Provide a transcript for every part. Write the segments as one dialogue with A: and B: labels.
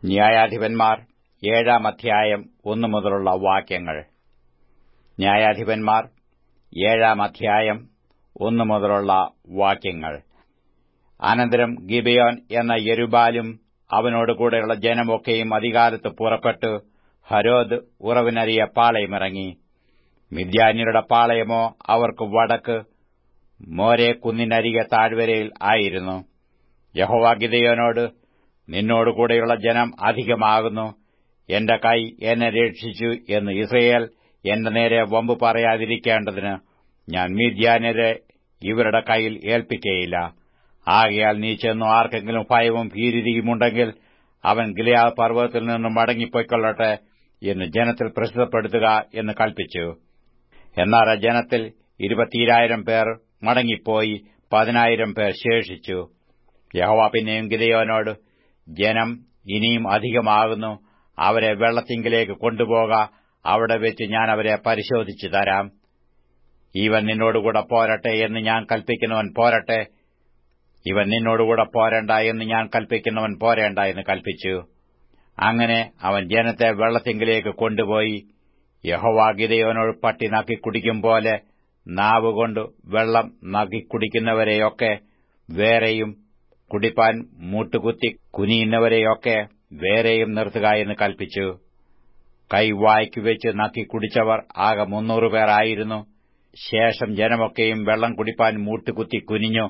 A: ന്യായാധിപന്മാർ ഏഴാം അധ്യായം ഒന്നു മുതലുള്ള വാക്യങ്ങൾ ന്യായാധിപന്മാർ ഏഴാം അധ്യായം ഒന്നു മുതലുള്ള വാക്യങ്ങൾ അനന്തരം ഗിബയോൻ എന്ന യെരുബാലും അവനോടുകൂടെയുള്ള ജനമൊക്കെയും അധികാലത്ത് പുറപ്പെട്ടു ഹരോദ് ഉറവിനരിയ പാളയമിറങ്ങി മിദ്യാന്യരുടെ പാളയമോ അവർക്ക് വടക്ക് മോരെ കുന്നിനരികെ താഴ്വരയിൽ ആയിരുന്നു യഹോവ ഗിദയോനോട് നിന്നോടുകൂടെയുള്ള ജനം അധികമാകുന്നു എന്റെ കൈ എന്നെ രക്ഷിച്ചു എന്ന് ഇസ്രയേൽ എന്റെ നേരെ വമ്പ് പറയാതിരിക്കേണ്ടതിന് ഞാൻ മീദ്യാന്യരെ ഇവരുടെ കൈയിൽ ഏൽപ്പിക്കയില്ല ആകയാൽ നീ ചെന്നു ആർക്കെങ്കിലും ഭയവും ഭീതിയുമുണ്ടെങ്കിൽ അവൻ ഗിലയാ പർവ്വതത്തിൽ നിന്ന് മടങ്ങിപ്പോയിക്കൊള്ളട്ടെ എന്ന് ജനത്തിൽ പ്രസിദ്ധപ്പെടുത്തുക എന്ന് കൽപ്പിച്ചു എന്നാൽ ആ ജനത്തിൽ ഇരുപത്തിരായിരം പേർ മടങ്ങിപ്പോയി പതിനായിരം പേർ ശേഷിച്ചു യഹോവ പിന്നെയും ഗിതയോനോട് ജനം ഇനിയും അധികമാകുന്നു അവരെ വെള്ളത്തിങ്കിലേക്ക് കൊണ്ടുപോക അവിടെ വെച്ച് ഞാൻ അവരെ പരിശോധിച്ചു തരാം ഇവൻ നിന്നോടുകൂടെ പോരട്ടെ എന്ന് ഞാൻ കൽപ്പിക്കുന്നവൻ പോരട്ടെ ഇവൻ നിന്നോടുകൂടെ പോരണ്ട എന്ന് ഞാൻ കൽപ്പിക്കുന്നവൻ പോരേണ്ട എന്ന് കൽപ്പിച്ചു അങ്ങനെ അവൻ ജനത്തെ വെള്ളത്തിങ്കിലേക്ക് കൊണ്ടുപോയി യഹോവ ഗിതയോനോട് പട്ടി നക്കിക്കുടിക്കും പോലെ നാവുകൊണ്ട് വെള്ളം നക്കിക്കുടിക്കുന്നവരെയൊക്കെ വേറെയും കുടിപ്പാൻ മൂട്ടുകുത്തി കുനിയുന്നവരെയൊക്കെ വേറെയും നിർത്തുക എന്ന് കൽപ്പിച്ചു കൈ വായ്ക്കു വെച്ച് നക്കി കുടിച്ചവർ ആകെ മുന്നൂറ് പേർ ആയിരുന്നു ശേഷം ജനമൊക്കെയും വെള്ളം കുടിപ്പാൻ മൂട്ടുകുത്തി കുനിഞ്ഞു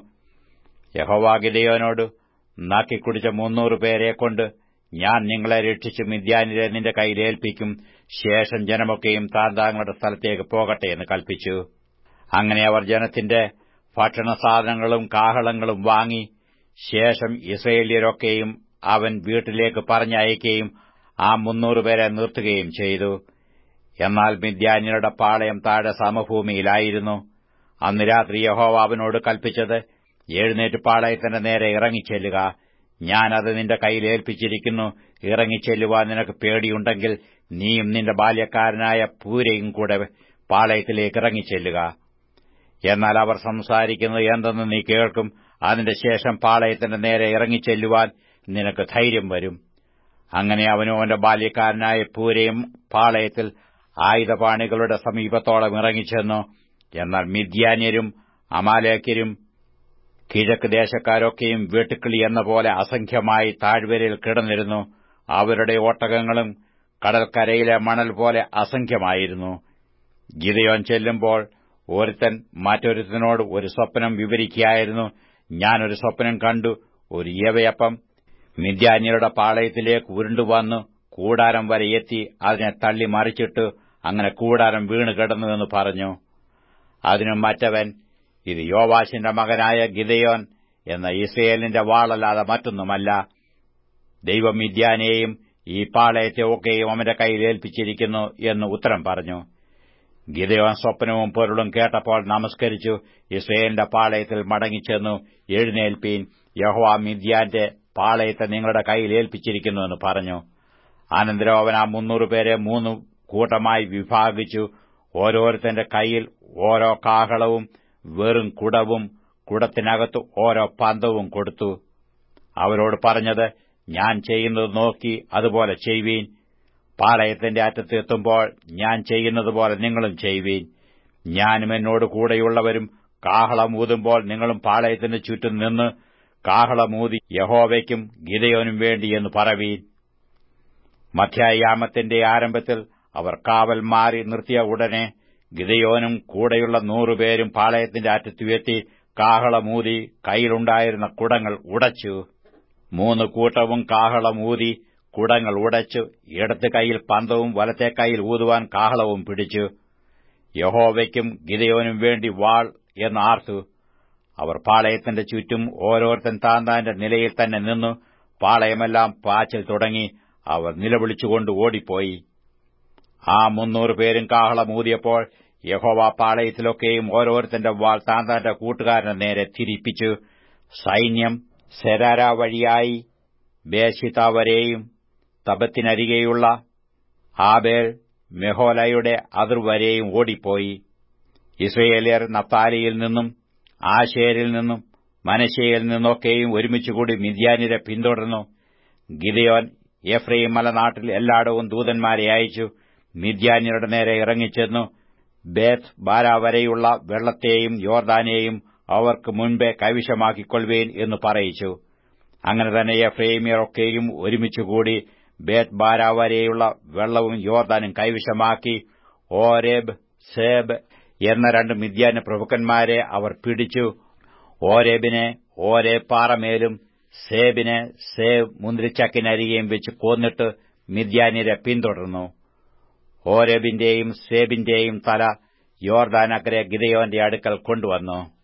A: യഹോവാഗിതയോനോട് നാക്കിക്കുടിച്ച മുന്നൂറ് പേരെക്കൊണ്ട് ഞാൻ നിങ്ങളെ രക്ഷിച്ച് മിഥ്യാനിരെ നിന്റെ കയ്യിലേൽപ്പിക്കും ശേഷം ജനമൊക്കെയും താൻ താങ്കളുടെ സ്ഥലത്തേക്ക് പോകട്ടെ എന്ന് കൽപ്പിച്ചു അങ്ങനെ അവർ ജനത്തിന്റെ ഭക്ഷണ സാധനങ്ങളും കാഹളങ്ങളും വാങ്ങി ശേഷം ഇസ്രയേല്യരൊക്കെയും അവൻ വീട്ടിലേക്ക് പറഞ്ഞയക്കുകയും ആ മുന്നൂറ് പേരെ നിർത്തുകയും ചെയ്തു എന്നാൽ മിഥ്യാന്യരുടെ പാളയം താഴെ സമഭൂമിയിലായിരുന്നു അന്ന് രാത്രി യഹോവ അവനോട് കൽപ്പിച്ചത് എഴുന്നേറ്റ് പാളയത്തിന്റെ നേരെ ഇറങ്ങിച്ചെല്ലുക ഞാനത് നിന്റെ കയ്യിൽ ഏൽപ്പിച്ചിരിക്കുന്നു ഇറങ്ങിച്ചെല്ലുവാൻ നിനക്ക് പേടിയുണ്ടെങ്കിൽ നീയും നിന്റെ ബാല്യക്കാരനായ പൂരയും കൂടെ പാളയത്തിലേക്ക് ഇറങ്ങിച്ചെല്ലുക എന്നാൽ അവർ സംസാരിക്കുന്നത് എന്തെന്ന് നീ കേൾക്കും അതിന്റെ ശേഷം പാളയത്തിന്റെ നേരെ ഇറങ്ങിച്ചെല്ലുവാൻ നിനക്ക് ധൈര്യം വരും അങ്ങനെ അവനും അവന്റെ ബാല്യക്കാരനായ പൂരയും പാളയത്തിൽ ആയുധപാണികളുടെ സമീപത്തോളം ഇറങ്ങിച്ചെന്നു എന്നാൽ മിഥ്യാന്യരും അമാലേക്കരും കിഴക്ക് ദേശക്കാരൊക്കെയും വെട്ടുക്കിളി എന്ന പോലെ അസംഖ്യമായി താഴ്വരയിൽ കിടന്നിരുന്നു അവരുടെ ഒട്ടകങ്ങളും കടൽക്കരയിലെ മണൽ പോലെ അസംഖ്യമായിരുന്നു ഗിതയോൻ ചെല്ലുമ്പോൾ ഒരുത്തൻ മറ്റൊരുത്തനോട് ഒരു സ്വപ്നം വിവരിക്കുകയായിരുന്നു ഞാനൊരു സ്വപ്നം കണ്ടു ഒരു യവയപ്പം മിഥ്യാന്യരുടെ പാളയത്തിലേക്ക് ഉരുണ്ടുവന്നു കൂടാരം വരെ എത്തി അതിനെ തള്ളി മറിച്ചിട്ട് അങ്ങനെ കൂടാരം വീണ് കിടന്നുവെന്ന് പറഞ്ഞു അതിനും മറ്റവൻ ഇത് യോവാശിന്റെ മകനായ ഗിതയോൻ എന്ന ഇസ്രയേലിന്റെ വാളല്ലാതെ മറ്റൊന്നുമല്ല ദൈവം മിഥ്യാനെയും ഈ പാളയത്തെ ഒക്കെയും അവന്റെ കയ്യിൽ ഏൽപ്പിച്ചിരിക്കുന്നു എന്ന് ഉത്തരം പറഞ്ഞു ഗിതയോൻ സ്വപ്നവും പൊരുളും കേട്ടപ്പോൾ നമസ്കരിച്ചു ഇസ്രയേലിന്റെ പാളയത്തിൽ മടങ്ങിച്ചെന്നു എഴുന്നേൽപ്പീൻ യഹോവ മിഥ്യാന്റെ പാളയത്തെ നിങ്ങളുടെ കയ്യിൽ ഏൽപ്പിച്ചിരിക്കുന്നുവെന്ന് പറഞ്ഞു അനന്തരം അവൻ ആ മുന്നൂറ് പേരെ മൂന്ന് കൂട്ടമായി വിഭാഗിച്ചു ഓരോരുത്തന്റെ കയ്യിൽ ഓരോ കാഹളവും വെറും കുടവും കുടത്തിനകത്ത് ഓരോ പന്തവും കൊടുത്തു അവരോട് പറഞ്ഞത് ഞാൻ ചെയ്യുന്നത് നോക്കി അതുപോലെ ചെയ്യുവീൻ പാളയത്തിന്റെ അറ്റത്ത് എത്തുമ്പോൾ ഞാൻ ചെയ്യുന്നതുപോലെ നിങ്ങളും ചെയ്യുവീൻ ഞാനും എന്നോട് കൂടെയുള്ളവരും കാഹളം ഊതുമ്പോൾ നിങ്ങളും പാളയത്തിന് ചുറ്റും നിന്ന് കാഹളമൂതി യഹോവയ്ക്കും ഗിതയോനും വേണ്ടി എന്ന് പറവീൻ മധ്യായാമത്തിന്റെ ആരംഭത്തിൽ അവർ കാവൽ മാറി നിർത്തിയ ഉടനെ ഗിതയോനും കൂടെയുള്ള നൂറുപേരും പാളയത്തിന്റെ അറ്റത്തുയെത്തി കാഹളമൂതി കയ്യിലുണ്ടായിരുന്ന കുടങ്ങൾ ഉടച്ചു മൂന്ന് കൂട്ടവും കാഹളമൂതി കുടങ്ങൾ ഉടച്ചു ഇടത്ത് കൈയിൽ പന്തവും വലത്തെ കൈയിൽ ഊതുവാൻ കാഹളവും പിടിച്ചു യഹോവയ്ക്കും ഗിതയോനും വേണ്ടി വാൾ എന്ന് ആർത്തു അവർ പാളയത്തിന്റെ ചുറ്റും ഓരോരുത്തൻ താൻ താന്റെ നിലയിൽ തന്നെ നിന്നു പാളയമെല്ലാം പാച്ചിൽ തുടങ്ങി അവർ നിലവിളിച്ചുകൊണ്ട് ഓടിപ്പോയി ആ മുന്നൂറ് പേരും കാഹളമൂതിയപ്പോൾ യഹോവ പാളയത്തിലൊക്കെയും ഓരോരുത്തന്റെ വാൾ താൻ താന്റെ കൂട്ടുകാരന്റെ നേരെ തിരിപ്പിച്ചു സൈന്യം സെരാര വഴിയായി ബേശിത വരെയും തപത്തിനരികെയുള്ള ആബേൽ മെഹോലയുടെ അതിർവരെയും ഓടിപ്പോയി ഇസ്രയേലിയർ നഫ്താലിയിൽ നിന്നും ആശേരിൽ നിന്നും മനശയിൽ നിന്നൊക്കെയും ഒരുമിച്ചുകൂടി മിഥ്യാനിരെ പിന്തുടർന്നു ഗിദയോൻ എഫ്രൈം മലനാട്ടിൽ എല്ലായിടവും ദൂതന്മാരെ അയച്ചു മിദ്യാന്യരുടെ നേരെ ഇറങ്ങിച്ചെന്നു ബേത്ത് ബാര വരെയുള്ള വെള്ളത്തെയും യോർദാനെയും അവർക്ക് മുൻപേ കൈവശമാക്കിക്കൊള്ളുവേൻ എന്ന് പറയിച്ചു അങ്ങനെ തന്നെ എഫ്രൈമിയറൊക്കെയും ഒരുമിച്ചുകൂടി ബേത്ത് ബാര വരെയുള്ള വെള്ളവും യോർദാനും കൈവശമാക്കി ഓരേബ് സേബ് എന്ന രണ്ട് മിദ്യാന പ്രഭുക്കന്മാരെ അവർ പിടിച്ചു ഓരേബിനെ ഓരേ പാറമേലും സേബിനെ സേബ് മുന്തിരിച്ചക്കിനരികെയും വെച്ച് കൊന്നിട്ട് മിദ്യാന്യരെ പിന്തുടർന്നു ഓരേബിന്റെയും സേബിന്റെയും തല യോർദാനക്കരെ ഗിതയോന്റെ അടുക്കൽ കൊണ്ടുവന്നു